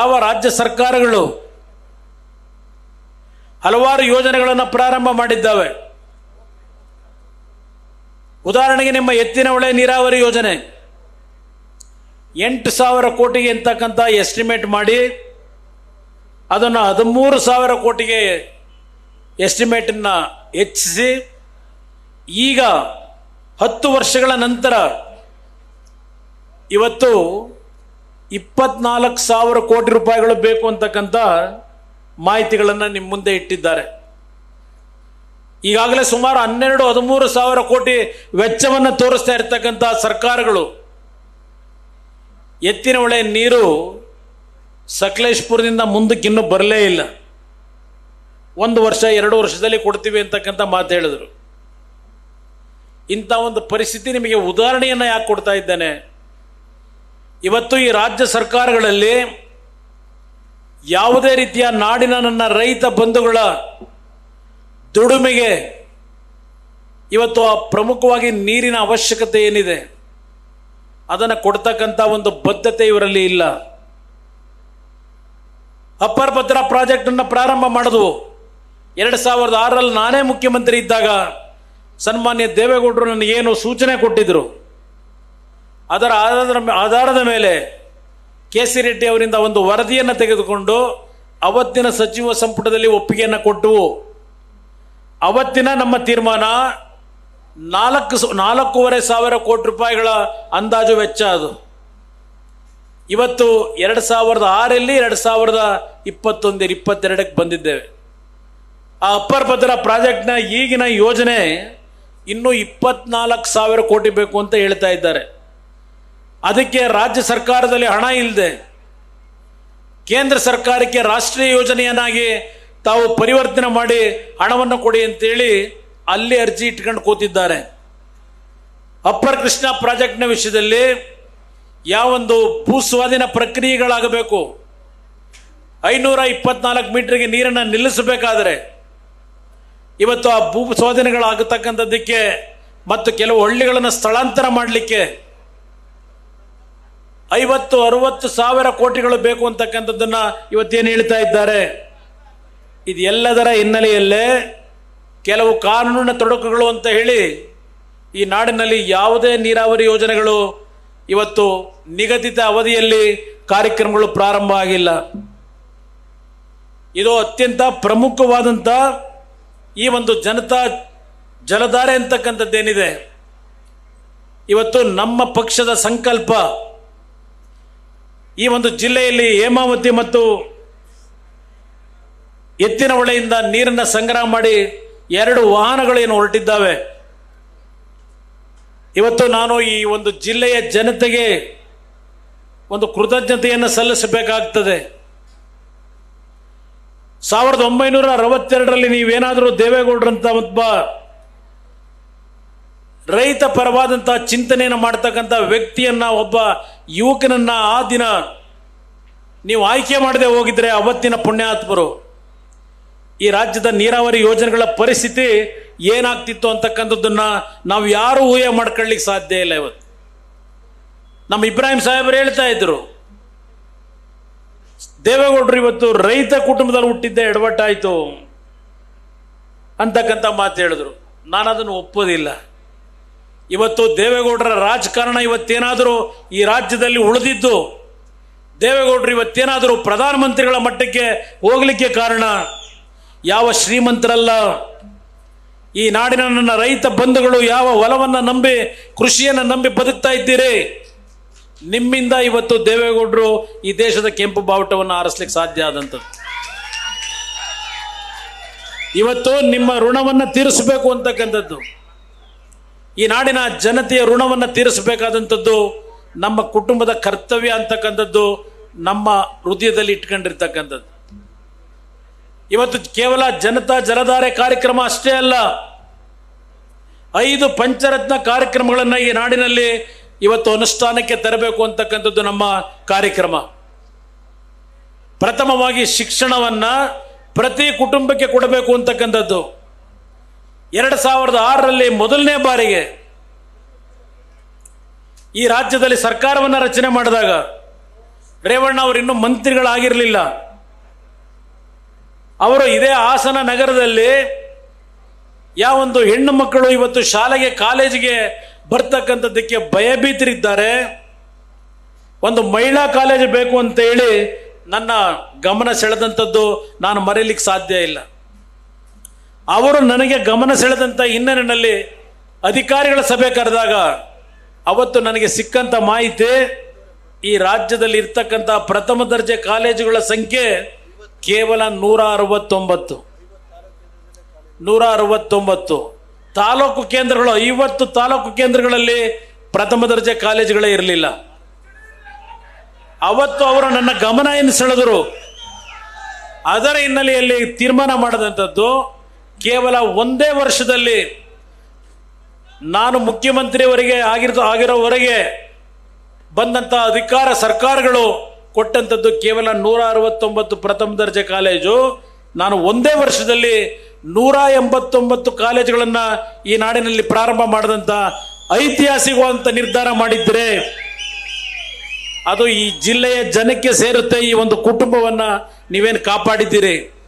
ಯಾವ ರಾಜ್ಯ ಸರ್ಕಾರಗಳು ಹಲವಾರು ಯೋಜನೆಗಳನ್ನು ಪ್ರಾರಂಭ ಮಾಡಿದ್ದಾವೆ ಉದಾಹರಣೆಗೆ ನಿಮ್ಮ ಎತ್ತಿನ ಹೊಳೆ ನೀರಾವರಿ ಯೋಜನೆ ಎಂಟು ಸಾವಿರ ಕೋಟಿಗೆ ಅಂತಕ್ಕಂಥ ಎಸ್ಟಿಮೇಟ್ ಮಾಡಿ ಅದನ್ನು ಹದಿಮೂರು ಸಾವಿರ ಕೋಟಿಗೆ ಎಸ್ಟಿಮೇಟನ್ನು ಹೆಚ್ಚಿಸಿ ಈಗ ಹತ್ತು ವರ್ಷಗಳ ನಂತರ ಇವತ್ತು ಇಪ್ಪತ್ನಾಲ್ಕು ಸಾವಿರ ಕೋಟಿ ರೂಪಾಯಿಗಳು ಬೇಕು ಅಂತಕ್ಕಂಥ ಮಾಹಿತಿಗಳನ್ನು ನಿಮ್ಮ ಮುಂದೆ ಇಟ್ಟಿದ್ದಾರೆ ಈಗಾಗಲೇ ಸುಮಾರು ಹನ್ನೆರಡು ಹದಿಮೂರು ಸಾವಿರ ಕೋಟಿ ವೆಚ್ಚವನ್ನು ತೋರಿಸ್ತಾ ಇರ್ತಕ್ಕಂಥ ಸರ್ಕಾರಗಳು ಎತ್ತಿನ ಹೊಳೆ ನೀರು ಸಕಲೇಶ್ಪುರದಿಂದ ಮುಂದಕ್ಕೆ ಇನ್ನೂ ಬರಲೇ ಇಲ್ಲ ಒಂದು ವರ್ಷ ಎರಡು ವರ್ಷದಲ್ಲಿ ಕೊಡ್ತೀವಿ ಅಂತಕ್ಕಂಥ ಮಾತು ಹೇಳಿದ್ರು ಇಂಥ ಒಂದು ಪರಿಸ್ಥಿತಿ ನಿಮಗೆ ಉದಾಹರಣೆಯನ್ನು ಯಾಕೆ ಕೊಡ್ತಾ ಇದ್ದೇನೆ ಇವತ್ತು ಈ ರಾಜ್ಯ ಸರ್ಕಾರಗಳಲ್ಲಿ ಯಾವುದೇ ರೀತಿಯ ನಾಡಿನ ನನ್ನ ರೈತ ಬಂಧುಗಳ ದುಡಿಮೆಗೆ ಇವತ್ತು ಆ ಪ್ರಮುಖವಾಗಿ ನೀರಿನ ಅವಶ್ಯಕತೆ ಏನಿದೆ ಅದನ್ನು ಕೊಡ್ತಕ್ಕಂಥ ಒಂದು ಬದ್ಧತೆ ಇವರಲ್ಲಿ ಇಲ್ಲ ಅಪ್ಪರ್ ಭದ್ರಾ ಪ್ರಾಜೆಕ್ಟನ್ನು ಪ್ರಾರಂಭ ಮಾಡಿದ್ವು ಎರಡು ಸಾವಿರದ ಆರರಲ್ಲಿ ನಾನೇ ಮುಖ್ಯಮಂತ್ರಿ ಇದ್ದಾಗ ಸನ್ಮಾನ್ಯ ದೇವೇಗೌಡರು ನನಗೇನು ಸೂಚನೆ ಕೊಟ್ಟಿದ್ದರು ಅದರ ಆಧಾರದ ಆಧಾರದ ಮೇಲೆ ಕೆ ಸಿ ರೆಡ್ಡಿ ಅವರಿಂದ ಒಂದು ವರದಿಯನ್ನು ತೆಗೆದುಕೊಂಡು ಅವತ್ತಿನ ಸಚಿವ ಸಂಪುಟದಲ್ಲಿ ಒಪ್ಪಿಗೆಯನ್ನು ಕೊಟ್ಟು ಅವತ್ತಿನ ನಮ್ಮ ತೀರ್ಮಾನ ನಾಲ್ಕು ಸ- ನಾಲ್ಕೂವರೆ ಸಾವಿರ ಕೋಟಿ ರೂಪಾಯಿಗಳ ಅಂದಾಜು ವೆಚ್ಚ ಅದು ಇವತ್ತು ಎರಡು ಸಾವಿರದ ಆರಲ್ಲಿ ಎರಡು ಸಾವಿರದ ಇಪ್ಪತ್ತೊಂದು ಇಪ್ಪತ್ತೆರಡಕ್ಕೆ ಬಂದಿದ್ದೇವೆ ಆ ಅಪ್ಪರ್ ಭದ್ರಾ ಪ್ರಾಜೆಕ್ಟ್ನ ಈಗಿನ ಯೋಜನೆ ಇನ್ನೂ ಇಪ್ಪತ್ನಾಲ್ಕು ಸಾವಿರ ಕೋಟಿ ಬೇಕು ಅಂತ ಹೇಳ್ತಾ ಇದ್ದಾರೆ ಅದಕ್ಕೆ ರಾಜ್ಯ ಸರ್ಕಾರದಲ್ಲಿ ಹಣ ಇಲ್ಲದೆ ಕೇಂದ್ರ ಸರ್ಕಾರಕ್ಕೆ ರಾಷ್ಟ್ರೀಯ ಯೋಜನೆಯನ್ನಾಗಿ ತಾವು ಪರಿವರ್ತನೆ ಮಾಡಿ ಹಣವನ್ನು ಕೊಡಿ ಅಂತೇಳಿ ಅಲ್ಲಿ ಅರ್ಜಿ ಇಟ್ಕೊಂಡು ಕೂತಿದ್ದಾರೆ ಅಪ್ಪರ್ ಕೃಷ್ಣ ಪ್ರಾಜೆಕ್ಟ್ನ ವಿಷಯದಲ್ಲಿ ಯಾವೊಂದು ಭೂ ಸ್ವಾಧೀನ ಪ್ರಕ್ರಿಯೆಗಳಾಗಬೇಕು ಐನೂರ ಇಪ್ಪತ್ನಾಲ್ಕು ಮೀಟರ್ಗೆ ನೀರನ್ನು ನಿಲ್ಲಿಸಬೇಕಾದರೆ ಇವತ್ತು ಆ ಭೂ ಸ್ವಾಧೀನಗಳಾಗತಕ್ಕಂಥದ್ದಕ್ಕೆ ಮತ್ತು ಕೆಲವು ಹಳ್ಳಿಗಳನ್ನು ಸ್ಥಳಾಂತರ ಮಾಡಲಿಕ್ಕೆ ಐವತ್ತು ಅರವತ್ತು ಸಾವಿರ ಕೋಟಿಗಳು ಬೇಕು ಅಂತಕ್ಕಂಥದ್ದನ್ನ ಇವತ್ತೇನು ಹೇಳ್ತಾ ಇದ್ದಾರೆ ಇದೆಲ್ಲದರ ಹಿನ್ನೆಲೆಯಲ್ಲೇ ಕೆಲವು ಕಾನೂನಿನ ತೊಡಕುಗಳು ಅಂತ ಹೇಳಿ ಈ ನಾಡಿನಲ್ಲಿ ಯಾವುದೇ ನೀರಾವರಿ ಯೋಜನೆಗಳು ಇವತ್ತು ನಿಗದಿತ ಅವಧಿಯಲ್ಲಿ ಕಾರ್ಯಕ್ರಮಗಳು ಪ್ರಾರಂಭ ಆಗಿಲ್ಲ ಇದು ಅತ್ಯಂತ ಪ್ರಮುಖವಾದಂಥ ಈ ಒಂದು ಜನತಾ ಜಲಧಾರೆ ಅಂತಕ್ಕಂಥದ್ದೇನಿದೆ ಇವತ್ತು ನಮ್ಮ ಪಕ್ಷದ ಸಂಕಲ್ಪ ಈ ಒಂದು ಜಿಲ್ಲೆಯಲ್ಲಿ ಹೇಮಾವತಿ ಮತ್ತು ಎತ್ತಿನ ಹೊಳೆಯಿಂದ ನೀರನ್ನು ಸಂಗ್ರಹ ಮಾಡಿ ಎರಡು ವಾಹನಗಳೇನು ಹೊರಟಿದ್ದಾವೆ ಇವತ್ತು ನಾನು ಈ ಒಂದು ಜಿಲ್ಲೆಯ ಜನತೆಗೆ ಒಂದು ಕೃತಜ್ಞತೆಯನ್ನು ಸಲ್ಲಿಸಬೇಕಾಗ್ತದೆ ಸಾವಿರದ ಒಂಬೈನೂರ ಅರವತ್ತೆರಡರಲ್ಲಿ ನೀವೇನಾದರೂ ದೇವೇಗೌಡರಂತ ಒಬ್ಬ ರೈತ ಪರವಾದಂತಹ ಚಿಂತನೆಯನ್ನು ಮಾಡ್ತಕ್ಕಂಥ ವ್ಯಕ್ತಿಯನ್ನ ಒಬ್ಬ ಯುವಕನನ್ನ ಆ ದಿನ ನೀವು ಆಯ್ಕೆ ಮಾಡದೆ ಹೋಗಿದ್ರೆ ಅವತ್ತಿನ ಪುಣ್ಯಾತ್ಮರು ಈ ರಾಜ್ಯದ ನೀರಾವರಿ ಯೋಜನೆಗಳ ಪರಿಸ್ಥಿತಿ ಏನಾಗ್ತಿತ್ತು ಅಂತಕ್ಕಂಥದ್ದನ್ನ ನಾವು ಯಾರು ಊಹೆ ಮಾಡ್ಕೊಳ್ಳಿಕ್ಕೆ ಸಾಧ್ಯ ಇಲ್ಲ ಇವತ್ತು ನಮ್ಮ ಇಬ್ರಾಹಿಂ ಸಾಹೇಬರು ಹೇಳ್ತಾ ಇದ್ರು ದೇವೇಗೌಡರು ಇವತ್ತು ರೈತ ಕುಟುಂಬದಲ್ಲಿ ಹುಟ್ಟಿದ್ದೆ ಎಡವಟ್ಟಾಯ್ತು ಅಂತಕ್ಕಂಥ ಮಾತು ಹೇಳಿದ್ರು ನಾನು ಅದನ್ನು ಒಪ್ಪೋದಿಲ್ಲ ಇವತ್ತು ದೇವೇಗೌಡರ ರಾಜಕಾರಣ ಇವತ್ತೇನಾದರೂ ಈ ರಾಜ್ಯದಲ್ಲಿ ಉಳಿದಿದ್ದು ದೇವೇಗೌಡರು ಇವತ್ತೇನಾದರೂ ಪ್ರಧಾನಮಂತ್ರಿಗಳ ಮಟ್ಟಕ್ಕೆ ಹೋಗಲಿಕ್ಕೆ ಕಾರಣ ಯಾವ ಶ್ರೀಮಂತರಲ್ಲ ಈ ನಾಡಿನ ನನ್ನ ರೈತ ಬಂಧುಗಳು ಯಾವ ಹೊಲವನ್ನು ನಂಬಿ ಕೃಷಿಯನ್ನು ನಂಬಿ ಬದುಕ್ತಾ ಇದ್ದೀರಿ ನಿಮ್ಮಿಂದ ಇವತ್ತು ದೇವೇಗೌಡರು ಈ ದೇಶದ ಕೆಂಪು ಬಾವುಟವನ್ನು ಆರಿಸ್ಲಿಕ್ಕೆ ಸಾಧ್ಯ ಆದಂಥದ್ದು ಇವತ್ತು ನಿಮ್ಮ ಋಣವನ್ನು ತೀರಿಸಬೇಕು ಅಂತಕ್ಕಂಥದ್ದು ಈ ನಾಡಿನ ಜನತೆಯ ಋಣವನ್ನು ತೀರಿಸಬೇಕಾದಂಥದ್ದು ನಮ್ಮ ಕುಟುಂಬದ ಕರ್ತವ್ಯ ಅಂತಕ್ಕಂಥದ್ದು ನಮ್ಮ ಹೃದಯದಲ್ಲಿ ಇಟ್ಕೊಂಡಿರ್ತಕ್ಕಂಥದ್ದು ಇವತ್ತು ಕೇವಲ ಜನತಾ ಜಲಧಾರೆ ಕಾರ್ಯಕ್ರಮ ಅಷ್ಟೇ ಅಲ್ಲ ಐದು ಪಂಚರತ್ನ ಕಾರ್ಯಕ್ರಮಗಳನ್ನು ಈ ನಾಡಿನಲ್ಲಿ ಇವತ್ತು ಅನುಷ್ಠಾನಕ್ಕೆ ತರಬೇಕು ಅಂತಕ್ಕಂಥದ್ದು ನಮ್ಮ ಕಾರ್ಯಕ್ರಮ ಪ್ರಥಮವಾಗಿ ಶಿಕ್ಷಣವನ್ನ ಪ್ರತಿ ಕುಟುಂಬಕ್ಕೆ ಕೊಡಬೇಕು ಅಂತಕ್ಕಂಥದ್ದು ಎರಡು ಸಾವಿರದ ಆರರಲ್ಲಿ ಮೊದಲನೇ ಬಾರಿಗೆ ಈ ರಾಜ್ಯದಲ್ಲಿ ಸರ್ಕಾರವನ್ನು ರಚನೆ ಮಾಡಿದಾಗ ರೇವಣ್ಣ ಅವರು ಇನ್ನೂ ಮಂತ್ರಿಗಳಾಗಿರಲಿಲ್ಲ ಅವರು ಇದೇ ಹಾಸನ ನಗರದಲ್ಲಿ ಯಾವೊಂದು ಹೆಣ್ಣು ಮಕ್ಕಳು ಇವತ್ತು ಶಾಲೆಗೆ ಕಾಲೇಜಿಗೆ ಬರ್ತಕ್ಕಂಥದ್ದಕ್ಕೆ ಭಯಭೀತರಿದ್ದಾರೆ ಒಂದು ಮಹಿಳಾ ಕಾಲೇಜು ಬೇಕು ಅಂತ ಹೇಳಿ ನನ್ನ ಗಮನ ಸೆಳೆದಂಥದ್ದು ನಾನು ಮರೀಲಿಕ್ಕೆ ಸಾಧ್ಯ ಇಲ್ಲ ಅವರು ನನಗೆ ಗಮನ ಸೆಳೆದಂಥ ಹಿನ್ನೆಲೆಯಲ್ಲಿ ಅಧಿಕಾರಿಗಳ ಸಭೆ ಕರೆದಾಗ ಅವತ್ತು ನನಗೆ ಸಿಕ್ಕಂಥ ಮಾಹಿತಿ ಈ ರಾಜ್ಯದಲ್ಲಿ ಇರ್ತಕ್ಕಂಥ ಪ್ರಥಮ ದರ್ಜೆ ಕಾಲೇಜುಗಳ ಸಂಖ್ಯೆ ಕೇವಲ ನೂರ ಅರವತ್ತೊಂಬತ್ತು ನೂರ ಅರವತ್ತೊಂಬತ್ತು ತಾಲೂಕು ಕೇಂದ್ರಗಳು ಐವತ್ತು ತಾಲೂಕು ಕೇಂದ್ರಗಳಲ್ಲಿ ಪ್ರಥಮ ದರ್ಜೆ ಕಾಲೇಜುಗಳೇ ಇರಲಿಲ್ಲ ಅವತ್ತು ಅವರು ನನ್ನ ಗಮನ ಏನು ಸೆಳೆದರು ಅದರ ಹಿನ್ನೆಲೆಯಲ್ಲಿ ತೀರ್ಮಾನ ಮಾಡಿದಂಥದ್ದು ಕೇವಲ ಒಂದೇ ವರ್ಷದಲ್ಲಿ ನಾನು ಮುಖ್ಯಮಂತ್ರಿಯವರಿಗೆ ಆಗಿರೋ ಆಗಿರೋವರೆಗೆ ಬಂದಂಥ ಅಧಿಕಾರ ಸರ್ಕಾರಗಳು ಕೊಟ್ಟಂಥದ್ದು ಕೇವಲ ನೂರ ಅರವತ್ತೊಂಬತ್ತು ಪ್ರಥಮ ದರ್ಜೆ ಕಾಲೇಜು ನಾನು ಒಂದೇ ವರ್ಷದಲ್ಲಿ ನೂರ ಎಂಬತ್ತೊಂಬತ್ತು ಕಾಲೇಜುಗಳನ್ನು ಈ ನಾಡಿನಲ್ಲಿ ಪ್ರಾರಂಭ ಮಾಡಿದಂಥ ಐತಿಹಾಸಿಕವಾದಂಥ ನಿರ್ಧಾರ ಮಾಡಿದ್ರೆ ಅದು ಈ ಜಿಲ್ಲೆಯ ಜನಕ್ಕೆ ಸೇರುತ್ತೆ ಈ ಒಂದು ಕುಟುಂಬವನ್ನ ನೀವೇನು ಕಾಪಾಡಿದ್ದೀರಿ